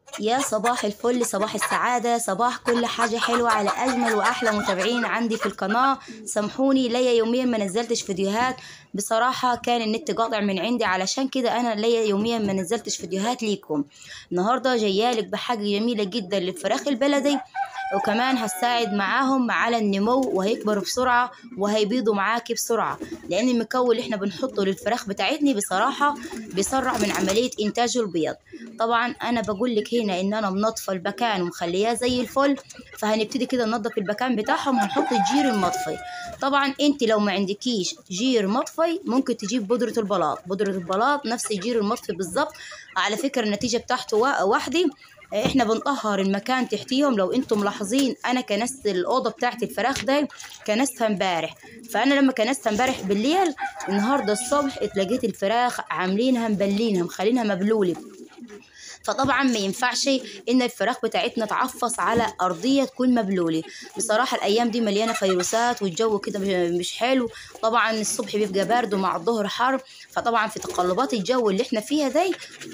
يا صباح الفل صباح السعادة صباح كل حاجة حلوة على أجمل وأحلى متابعين عندي في القناة سامحوني ليا يوميا ما نزلتش فيديوهات بصراحة كان النت قاطع من عندي علشان كده أنا ليا يوميا ما نزلتش فيديوهات ليكم النهاردة جايالك بحاجة جميلة جدا للفراخ البلدي وكمان هتساعد معاهم على النمو وهيكبروا بسرعة وهيبيضوا معاكي بسرعة لأن المكون اللي احنا بنحطه للفراخ بتاعتني بصراحة بيسرع من عملية إنتاج البيض طبعا أنا بقول لك هنا إن أنا منظفة المكان ومخلياه زي الفل فهنبتدي كده ننظف المكان بتاعهم ونحط الجير المطفي طبعا انت لو ما عندكيش جير مطفي ممكن تجيب بودرة البلاط بودرة البلاط نفس الجير المطفي بالظبط على فكرة النتيجة بتاعته واحدة احنا بنطهر المكان تحتيهم لو انتم ملاحظين انا كنست الاوضه بتاعت الفراخ ده كنستها امبارح فانا لما كنستها امبارح بالليل النهارده الصبح اتلاقيت الفراخ عاملينها مبلينها مخلينها مبلوله فطبعا ما ينفعش ان الفراخ بتاعتنا تعفص على ارضيه تكون مبلوله بصراحه الايام دي مليانه فيروسات والجو كده مش حلو طبعا الصبح بيبقى برد ومع الظهر حر فطبعا في تقلبات الجو اللي احنا فيها دي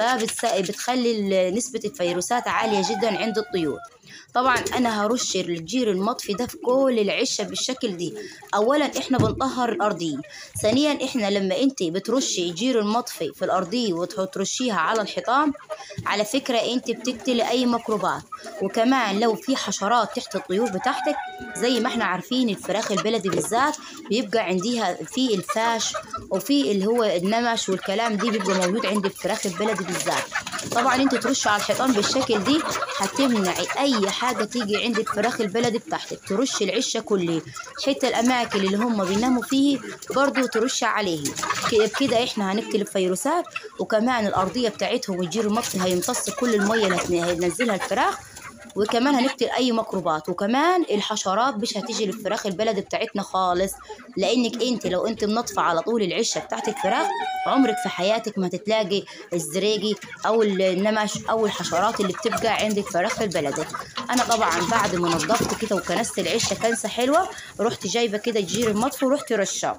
فبتخلي نسبه الفيروسات عاليه جدا عند الطيور طبعا انا هرش الجير المطفي ده في كل العشه بالشكل دي اولا احنا بنطهر الارضيه ثانيا احنا لما انت بترشي الجير المطفي في الارضيه وترشيها على الحيطان على فكره انت بتقتلي اي ميكروبات وكمان لو في حشرات تحت الطيور بتاعتك زي ما احنا عارفين الفراخ البلدي بالذات بيبقى عنديها في الفاش وفي اللي هو النمش والكلام دي بيبقى موجود عند الفراخ البلدي بالذات طبعا انت ترش على الحيطان بالشكل دي هتمنعي اي حاجه تيجي عند الفراخ البلدي بتاعتك ترش العشه كلها حتى الاماكن اللي هم بيناموا فيه برضو ترش عليه بكده احنا هنقتل الفيروسات وكمان الارضيه بتاعتهم والجير المطفي هيمتص كل الميه اللي هينزلها الفراخ وكمان هنقتل اي ميكروبات وكمان الحشرات مش هتيجي للفراخ البلدي بتاعتنا خالص لانك انت لو انت منطفه على طول العشه بتاعت الفراخ عمرك في حياتك ما تتلاقي الزريجي او النمش او الحشرات اللي بتبقى عند الفراخ البلدي انا طبعا بعد ما نضفت كده وكنست العشه كنسه حلوه رحت جايبه كده الجير المطفي ورحت رشاه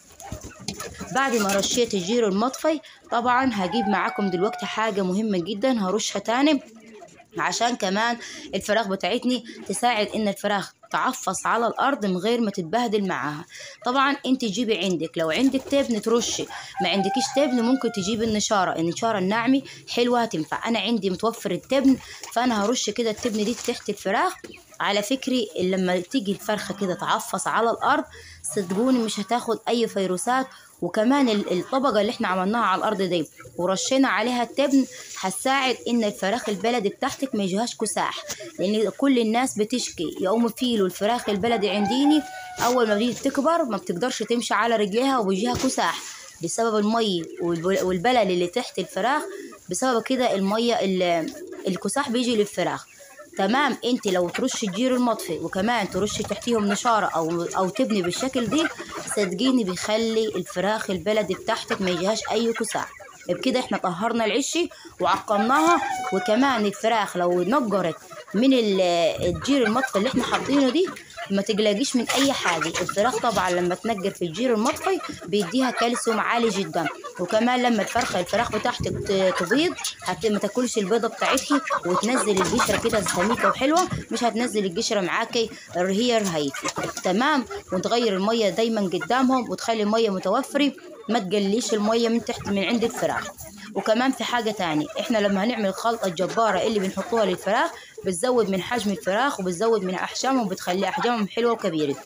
بعد ما رشيت الجير المطفي طبعا هجيب معاكم دلوقتي حاجه مهمه جدا هرشها تاني عشان كمان الفراخ بتاعتني تساعد ان الفراخ تعفص على الارض من غير ما تتبهدل معاها طبعا انت تجيبي عندك لو عندك تبن ترشي ما عندكيش تبن ممكن تجيبي النشاره النشاره الناعمه حلوه هتنفع انا عندي متوفر التبن فانا هرش كده التبن دي تحت الفراخ على فكري لما تيجي الفرخه كده تعفص على الارض صدقوني مش هتاخد اي فيروسات وكمان الطبقه اللي احنا عملناها على الارض دي ورشينا عليها التبن هتساعد ان الفراخ البلدي بتاعتك ما يجيهاش كساح لان كل الناس بتشكي يقوموا فيلوا الفراخ البلدي عنديني اول ما بتيجي تكبر ما بتقدرش تمشي على رجليها وبيجيها كساح بسبب الميه والبلل اللي تحت الفراخ بسبب كده الميه الكساح بيجي للفراخ تمام انت لو ترشي الجير المطفي وكمان ترشي تحتيهم نشاره او او تبني بالشكل دي صدقيني بيخلي الفراخ البلدي بتاعتك ما يجيهاش اي كساح بكده احنا طهرنا العشي وعقمناها وكمان الفراخ لو نجرت من الجير المطفي اللي احنا حاطينه دي ما تقلقيش من اي حاجه الفراخ طبعا لما تنجر في الجير المطفي بيديها كالسيوم عالي جدا وكمان لما الفرخه الفراخ بتاعتك تبيض هت ما تاكلش البيضه بتاعتها وتنزل القشره كده سميكه وحلوه مش هتنزل القشره معاكي هي رهيفه تمام وتغير الميه دايما قدامهم وتخلي الميه متوفره ما تقليش الميه من تحت من عند الفراخ وكمان في حاجه تاني احنا لما هنعمل الخلطه الجباره اللي بنحطوها للفراخ بتزود من حجم الفراخ وبتزود من احجامهم وبتخلي احجامهم حلوه وكبيره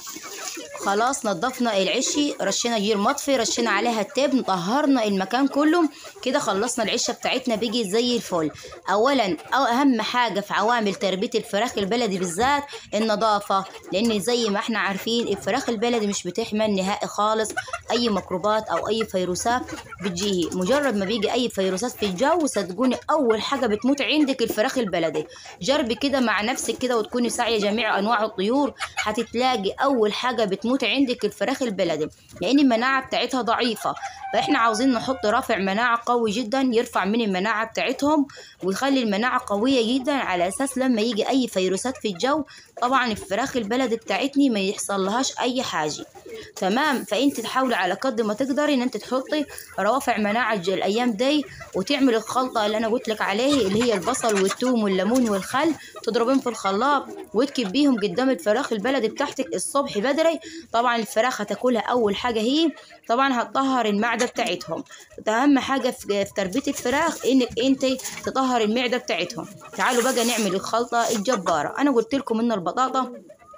خلاص نضفنا العشي رشينا جير مطفي رشينا عليها التبن طهرنا المكان كله كده خلصنا العشه بتاعتنا بيجي زي الفل اولا أو اهم حاجه في عوامل تربيه الفراخ البلدي بالذات النظافه لان زي ما احنا عارفين الفراخ البلدي مش بتحمل نهائي خالص اي ميكروبات او اي فيروسات بتجيه مجرد ما بيجي اي فيروسات في الجو صدقوني اول حاجه بتموت عندك الفراخ البلدي جربي كده مع نفسك كده وتكوني ساعيه جميع انواع الطيور هتتلاقي اول حاجه بتموت تموت عندك الفراخ البلدي لان المناعه بتاعتها ضعيفه فاحنا عاوزين نحط رافع مناعه قوي جدا يرفع من المناعه بتاعتهم ويخلي المناعه قويه جدا على اساس لما يجي اي فيروسات في الجو طبعا الفراخ البلدي بتاعتني ما يحصل لهاش اي حاجه تمام فانت تحاولي على قد ما تقدري ان انت تحطي روافع مناعه ج- الايام دي وتعملي الخلطه اللي انا قلت لك عليه اللي هي البصل والثوم والليمون والخل تضربيهم في الخلاط وتكبيهم قدام الفراخ البلدي بتاعتك الصبح بدري طبعا الفراخ هتاكلها اول حاجه هي طبعا هتطهر المعده بتاعتهم ده اهم حاجه في في تربيه الفراخ انك انت تطهر المعده بتاعتهم تعالوا بقى نعمل الخلطه الجباره انا قلت لكم ان البطاطا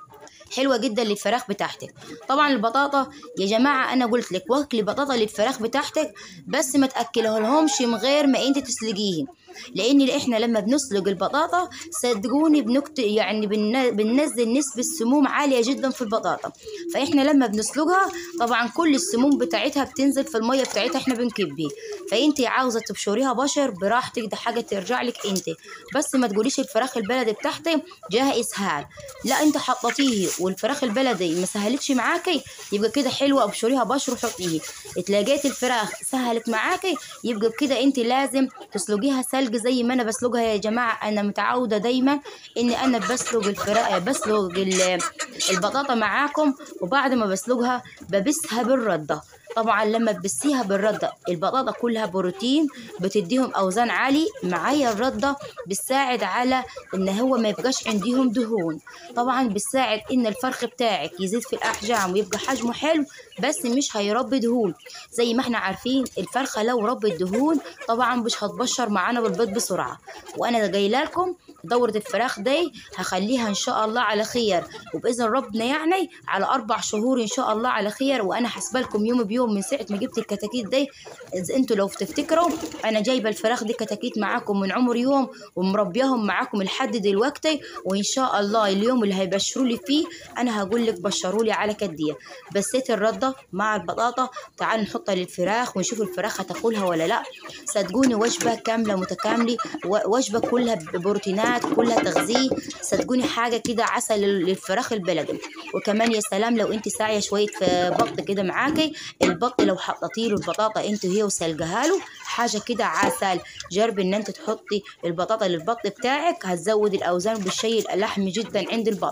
حلوه جدا للفراخ بتاعتك طبعا البطاطا يا جماعه انا قلت لك واكلي بطاطا للفراخ بتاعتك بس ما تاكلها لهمش من غير ما انت تسلقيهم لان احنا لما بنسلق البطاطا صدقوني بنكت يعني بن- بننزل نسبه سموم عاليه جدا في البطاطا فاحنا لما بنسلقها طبعا كل السموم بتاعتها بتنزل في الميه بتاعتها احنا بنكبيه فانت عاوزه تبشريها بشر براحتك ده حاجه ترجع لك انت بس ما تقوليش الفراخ البلدي بتاعتي جاها اسهال لا انت حطيتيه والفراخ البلدي ما سهلتش معاكي يبقى كده حلوه ابشريها بشر وحطيه اتلاقيت الفراخ سهلت معاكي يبقى بكده انت لازم تسلقيها سلق زي ما انا بسلقها يا جماعه انا متعوده دايما ان انا بسلق الفراخ بسلق ال- البطاطا معاكم وبعد ما بسلقها ببسها بالرده طبعا لما تبسيها بالردة البطاطا كلها بروتين بتديهم أوزان عالي معايا الردة بتساعد على إن هو ما يبقاش عندهم دهون طبعا بتساعد إن الفرخ بتاعك يزيد في الأحجام ويبقى حجمه حلو بس مش هيربي دهون زي ما احنا عارفين الفرخة لو ربت دهون طبعا مش هتبشر معانا بالبيض بسرعة وأنا جايله لكم دورة الفراخ دي هخليها إن شاء الله على خير وبإذن ربنا يعني على أربع شهور إن شاء الله على خير وأنا حاسبة لكم يوم بيوم من ساعة ما جبت الكتاكيت دي إذا أنتوا لو تفتكروا أنا جايبة الفراخ دي كتاكيت معاكم من عمر يوم ومربياهم معاكم لحد دلوقتي وإن شاء الله اليوم اللي هيبشروا لي فيه أنا هقول لك بشروا لي على كدية بسيت الردة مع البطاطا تعالوا نحطها للفراخ ونشوف الفراخ هتاكلها ولا لا صدقوني وجبة كاملة متكاملة و- وجبة كلها بروتينات كلها تغذية صدقوني حاجة كده عسل لل- للفراخ البلدي وكمان يا سلام لو انت ساعية شوية في بط كده معاكي البط لو حطيتي له البطاطا انت وهي وسلقها له حاجة كده عسل جربي ان انت تحطي البطاطا للبط بتاعك هتزود الاوزان بالشيء اللحم جدا عند البط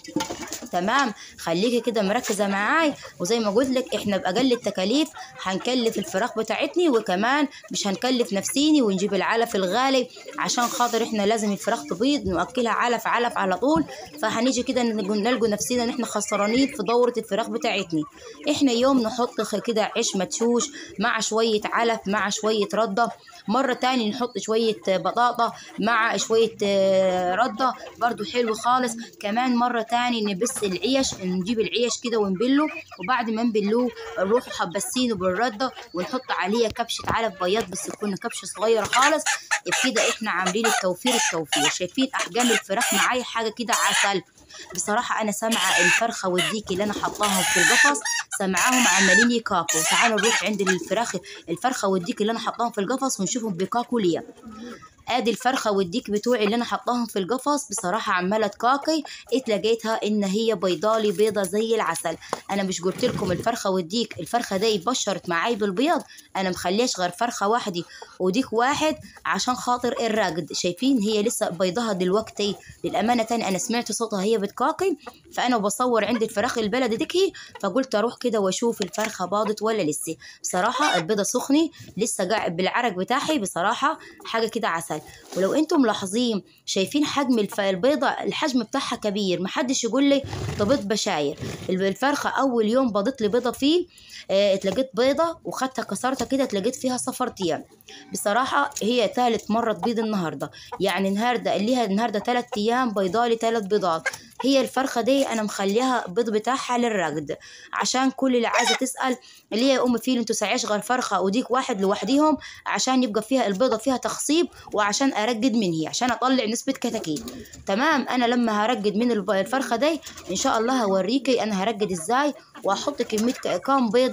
تمام خليكي كده مركزه معاي وزي ما قلت لك احنا باقل التكاليف هنكلف الفراخ بتاعتني وكمان مش هنكلف نفسيني ونجيب العلف الغالي عشان خاطر احنا لازم الفراخ تبيض ناكلها علف علف على طول فهنيجي كده نلقوا نلقوا نفسنا ان احنا خسرانين في دوره الفراخ بتاعتنا احنا يوم نحط خ- كده عيش مدشوش مع شويه علف مع شويه رده مرة تاني نحط شوية بطاطا مع شوية آه، ردة برضو حلو خالص كمان مرة تاني نبس العيش نجيب العيش كده ونبله وبعد ما نبلوه نروح حبسينه بالردة ونحط عليه كبشة علف بياض بس تكون كبشة صغيرة خالص كده احنا عاملين التوفير التوفير شايفين احجام الفراخ معايا حاجة كده عسل بصراحة أنا سامعة الفرخة والديك اللي أنا حطاهم في القفص سامعاهم عمالين يكاكوا تعالوا نروح عند الفراخ الفرخة والديك اللي أنا حطاهم في القفص ونشوفهم بيكاكوا ليه ادي الفرخه والديك بتوعي اللي انا حطاهم في القفص بصراحه عماله تكاكي اتلاقيتها ان هي بيضالي بيضه زي العسل انا مش قلت لكم الفرخه والديك الفرخه دي بشرت معاي بالبيض انا مخليش غير فرخه واحده وديك واحد عشان خاطر الرقد شايفين هي لسه بيضها دلوقتي للامانه تاني انا سمعت صوتها هي بتكاكي فانا بصور عند الفراخ البلدي ديكي فقلت اروح كده واشوف الفرخه باضت ولا لسه بصراحه البيضه سخنه لسه قاعد بالعرق بتاعي بصراحه حاجه كده عسل ولو انتم ملاحظين شايفين حجم الف- البيضه الحجم بتاعها كبير محدش يقول لي تبيض بشاير الب- الفرخه اول يوم بضت لي بيضه فيه اه اتلقيت بيضه وخدتها كسرتها كده اتلقيت فيها صفرتين بصراحه هي ثالث مره تبيض النهارده يعني النهارده ليها النهارده ثلاث ايام بيضالي ثلاث بيضات هي الفرخه دي انا مخليها البيض بتاعها للرقد عشان كل اللي عايزه تسال اللي هي يا ام فيل انتوا ساعيش غير فرخه وديك واحد لوحديهم عشان يبقى فيها البيضه فيها تخصيب وعشان ارقد من هي عشان اطلع نسبه كتاكيت تمام انا لما هرقد من الب- الفرخه دي ان شاء الله هوريكي انا هرقد ازاي واحط كميه ك- كام بيضه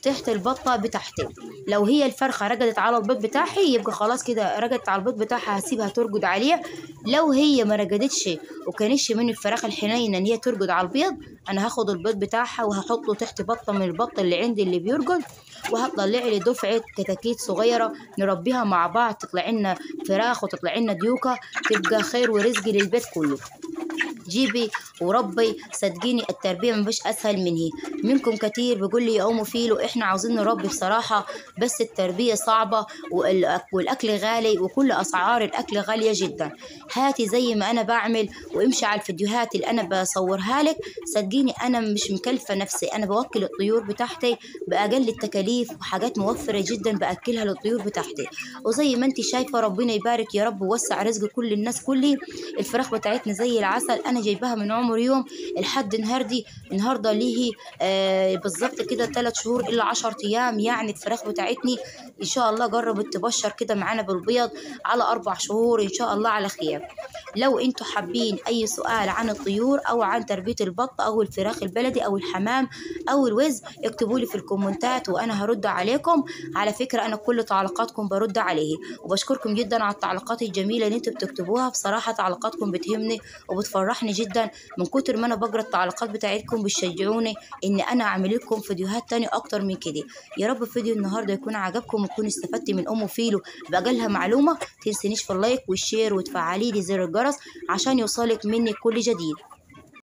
تحت البطة بتاعتي لو هي الفرخة رقدت على البيض بتاعها يبقى خلاص كده رقدت على البيض بتاعها هسيبها ترقد عليه لو هي ما رقدتش وكانش من الفراخ الحنينة ان هي ترقد على البيض انا هاخد البيض بتاعها وهحطه تحت بطة من البط اللي عندي اللي بيرقد وهطلع لي دفعة كتاكيت صغيرة نربيها مع بعض تطلع لنا فراخ وتطلع لنا ديوكة تبقى خير ورزق للبيت كله جيبي وربي صدقيني التربية مبقاش أسهل من هي منكم كتير بيقول لي يا أم فيلو إحنا عاوزين نربي بصراحة بس التربية صعبة والأك- والأكل غالي وكل أسعار الأكل غالية جدا هاتي زي ما أنا بعمل وامشي على الفيديوهات اللي أنا بصورها لك صدقيني أنا مش مكلفة نفسي أنا بوكل الطيور بتاعتي بأقل التكاليف وحاجات موفرة جدا بأكلها للطيور بتاعتي وزي ما انت شايفة ربنا يبارك يا رب ووسع رزق كل الناس كلي الفراخ بتاعتنا زي العسل أنا جايباها من عمر يوم لحد النهاردي النهارده ليه آه بالظبط كده ثلاث شهور إلا عشر أيام يعني الفراخ بتاعتني إن شاء الله جربت تبشر كده معانا بالبيض على أربع شهور إن شاء الله على خير لو انتوا حابين أي سؤال عن الطيور أو عن تربية البط أو الفراخ البلدي أو الحمام أو الوز اكتبوا لي في الكومنتات وأنا هرد عليكم على فكرة أنا كل تعليقاتكم برد عليه وبشكركم جدا على التعليقات الجميلة اللي انتوا بتكتبوها بصراحة تعليقاتكم بتهمني وبتفرحني جدا من كتر ما أنا بقرا التعليقات بتاعتكم بتشجعوني إن أنا أعمل لكم فيديوهات تاني أكتر من كده يا رب فيديو النهاردة يكون عجبكم وتكون استفدت من أم فيلو بأقلها معلومة تنسنيش في اللايك والشير وتفعلي لي زر الجرس عشان يوصلك مني كل جديد